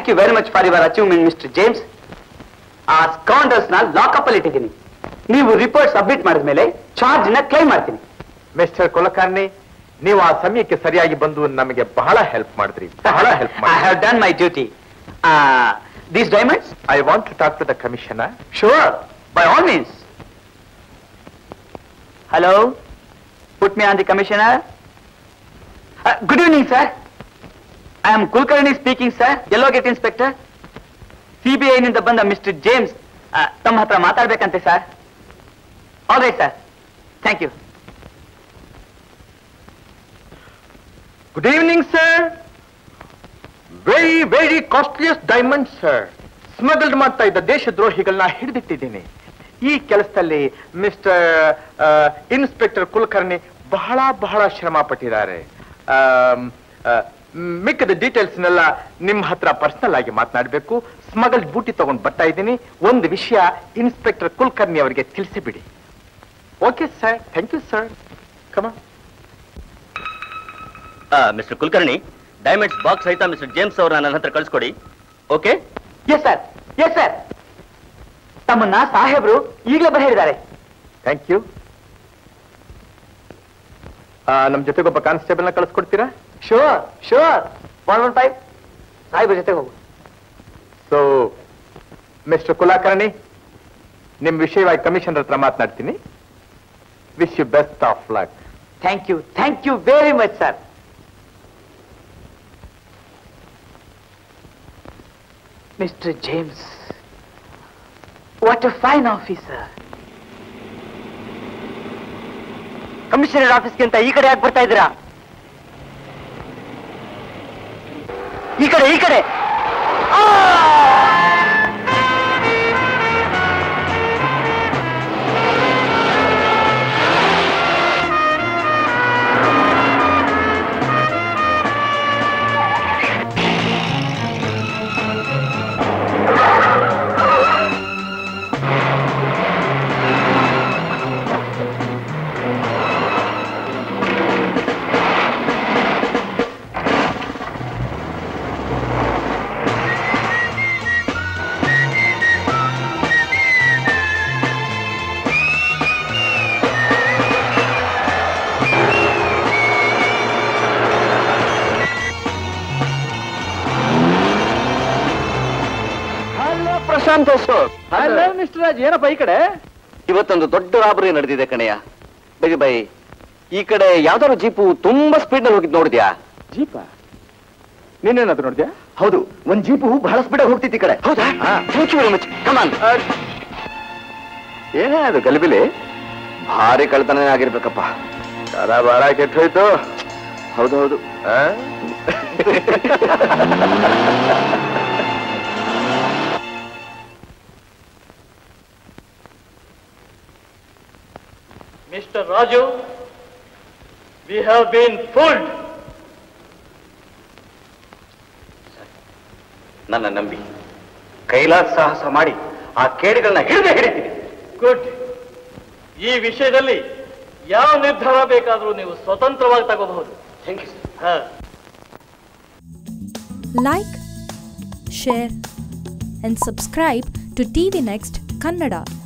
Thank you very much for your achievement mister James ಆ ಸ್ಕಾಂಡರ್ಸ್ ನ ಲಾಕಪ್ ಅಲ್ಲಿ ಇಟ್ಟಿದ್ದೀನಿ ನೀವು ರಿಪೋರ್ಟ್ ಸಬ್ಮಿಟ್ ಮಾಡಿದ ಮೇಲೆ ಚಾರ್ಜ್ ನ ಕ್ಲೈಮ್ ಮಾಡ್ತೀನಿ ಮಿಸ್ಟರ್ ಕುಲಕರ್ಣಿ ನೀವು ಆ ಸಮಯಕ್ಕೆ ಸರಿಯಾಗಿ ಬಂದು ನಮಗೆ ಬಹಳ ಹೆಲ್ಪ್ ಮಾಡಿದ್ರಿ ಬಹಳ ಹೆಲ್ಪ್ ಐ ಹ್ಯಾವ್ ಮಾಡಿ done my duty these diamonds I want to talk to the commissioner Sure, by all means. Hello, put me on the commissioner. Uh, good evening, sir. I am Kulkarni speaking, sir. Yellow Gate Inspector. CBI ನಿಂದ ಬಂದ mister James ತಮ್ಮ ಹತ್ರ ಮಾತಾಡ್ಬೇಕಂತೆ sir all right sir thank you good evening sir very very costliest diamond sir smuggled ಮಾಡ್ತಾ ಇದ್ದ ದೇಶದ್ರೋಹಿಗಳನ್ನ ಹಿಡಿದಿಟ್ಟಿದ್ದೀನಿ ಈ ಕೆಲಸದಲ್ಲಿ mister inspector Kulkarni ಬಹಳ ಬಹಳ ಶ್ರಮ ಪಟ್ಟಿದ್ದಾರೆ ಆಮ್, ಆ, ಮಿಕ್ಕದ ಡೀಟೇಲ್ಸ್ನೆಲ್ಲ ನಿಮ್ಮ ಹತ್ರ ಪರ್ಸನಲ್ ಆಗಿ ಮಾತನಾಡಬೇಕು ಸ್ಮಗಲ್ಡ್ ಬೂಟಿ ತಗೊಂಡು ಬರ್ತಾ ಇದ್ದೀನಿ ಒಂದು ವಿಷಯ ಇನ್ಸ್ಪೆಕ್ಟರ್ ಕುಲಕರ್ಣಿ ಅವರಿಗೆ ತಿಳಿಸಿಬಿಡಿ okay sir thank you sir come mister Kulkarni diamonds box ಸಹಿತ ಮಿಸ್ಟರ್ ಜೇಮ್ಸ್ ಅವರ ನನ್ನ ಹತ್ರ ಕಳಿಸ್ಕೊಡಿ okay yes sir yes sir ತಮ್ಮನ್ನ ಸಾಹೇಬ್ರು ಈಗಲೇ ಬರ ಹೇಳಿದ್ದಾರೆ ಥ್ಯಾಂಕ್ ಯು ನಮ್ಮ ಜೊತೆಗೊಬ್ಬ ಕಾನ್ಸ್ಟೇಬಲ್ನ ಕಳಿಸ್ಕೊಡ್ತೀರಾ sure sure one one five ಸಾಹೇಬ್ರ ಜೊತೆ ಹೋಗು ಸೊ ಮಿಸ್ಟರ್ ಕುಲಕರ್ಣಿ ನಿಮ್ಮ ವಿಷಯವಾಗಿ ಕಮಿಷನರ್ ಹತ್ರ ಮಾತನಾಡ್ತೀನಿ wish you best of luck thank you thank you very much sir mister James what a fine officer commissioner ಆಫೀಸ್ಗಿಂತ ಈ ಕಡೆ ಯಾಕೆ ಬರ್ತಾ ಇದ್ದೀರಾ ಈ ಕಡೆ ಈ ಕಡೆ hello Prashant Ashok hello mister Raj ಏನಪ್ಪ ಈ ಕಡೆ ಇವತ್ತೊಂದು ದೊಡ್ಡ ರಾಬರಿ ನಡೆದಿದೆ ಕಣಯ್ಯ ಬೈ ಬೈ ಈ ಕಡೆ ಯಾವ್ದಾದ್ರು ಜೀಪು ತುಂಬಾ ಸ್ಪೀಡ್ ನಲ್ಲಿ ಹೋಗಿದ್ ನೋಡಿದ್ಯಾ ಜೀಪ ನೀನೇನಾದ್ರು ನೋಡಿದ್ಯಾ ಹೌದು ಒಂದ್ ಜೀಪು ಬಹಳ ಸ್ಪೀಡ್ ಹೋಗ್ತಿತ್ತು ಈ ಕಡೆ ಹೌದಾ thank you very much come on ಏನೇ ಅದು ಗಲಿಬಿಲಿ ಭಾರಿ ಕಳ್ತನ ಆಗಿರ್ಬೇಕಪ್ಪ ತರ ಬಾಳ ಕೆಟ್ಟ ಹೋಯ್ತು ಹೌದು ಹೌದು ಆ? Mr. Raju, we have been fooled. ನನ್ನ ನಂಬಿ ಕೈಲಾಸ ಸಾಹಸ ಮಾಡಿ ಆ ಕೇಡುಗಳನ್ನ ಹಿಡಿದೇ ಹಿಡಿತೀನಿ ಗುಡ್ ಈ ವಿಷಯದಲ್ಲಿ ಯಾವ ನಿರ್ಧಾರ ಬೇಕಾದರೂ ನೀವು ಸ್ವತಂತ್ರವಾಗಿ ತಗೋಬಹುದು ಥ್ಯಾಂಕ್ ಯು ಹಾ like, share, and subscribe to TV Next Kannada.